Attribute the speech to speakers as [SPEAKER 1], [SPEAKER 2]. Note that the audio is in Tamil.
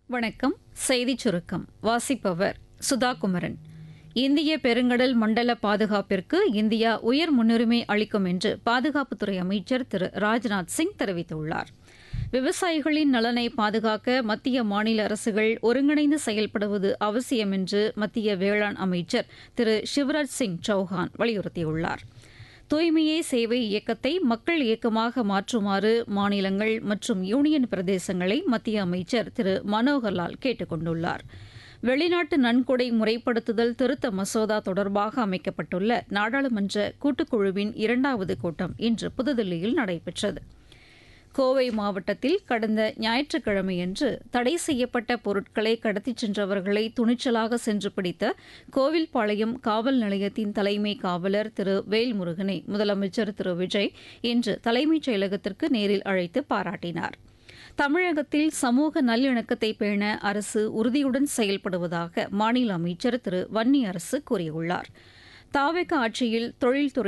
[SPEAKER 1] வணக்கம் செய்திச் சுருக்கம் வாசிப்பவர் சுதா குமரன் இந்திய பெருங்கடல் மண்டல பாதுகாப்பிற்கு இந்தியா உயர் முன்னுரிமை அளிக்கும் என்று பாதுகாப்புத்துறை அமைச்சர் திரு ராஜ்நாத் சிங் தெரிவித்துள்ளார் விவசாயிகளின் நலனை பாதுகாக்க மத்திய மாநில அரசுகள் ஒருங்கிணைந்து செயல்படுவது அவசியம் என்று மத்திய வேளாண் அமைச்சர் திரு சிவராஜ் சிங் சௌஹான் வலியுறுத்தியுள்ளார் தூய்மையே சேவை இயக்கத்தை மக்கள் இயக்கமாக மாற்றுமாறு மாநிலங்கள் மற்றும் யூனியன் பிரதேசங்களை மத்திய அமைச்சர் திரு மனோகர்லால் கேட்டுக் கொண்டுள்ளார் வெளிநாட்டு நன்கொடை முறைப்படுத்துதல் திருத்த மசோதா தொடர்பாக அமைக்கப்பட்டுள்ள நாடாளுமன்ற கூட்டுக்குழுவின் இரண்டாவது கூட்டம் இன்று புதுதில்லியில் நடைபெற்றது கோவை மாவட்டத்தில் கடந்த ஞாயிற்றுக்கிழமையன்று தடை செய்யப்பட்ட பொருட்களை கடத்திச் சென்றவர்களை துணிச்சலாக சென்று பிடித்த கோவில்பாளையம் காவல் நிலையத்தின் தலைமை காவலர் திரு வேல்முருகனை முதலமைச்சர் திரு விஜய் இன்று தலைமைச் செயலகத்திற்கு நேரில் அழைத்து பாராட்டினார் தமிழகத்தில் சமூக நல்லிணக்கத்தை பேண அரசு உறுதியுடன் செயல்படுவதாக மாநில அமைச்சர் திரு வன்னி அரசு கூறியுள்ளார் தாவேக ஆட்சியில் தொழில்துறை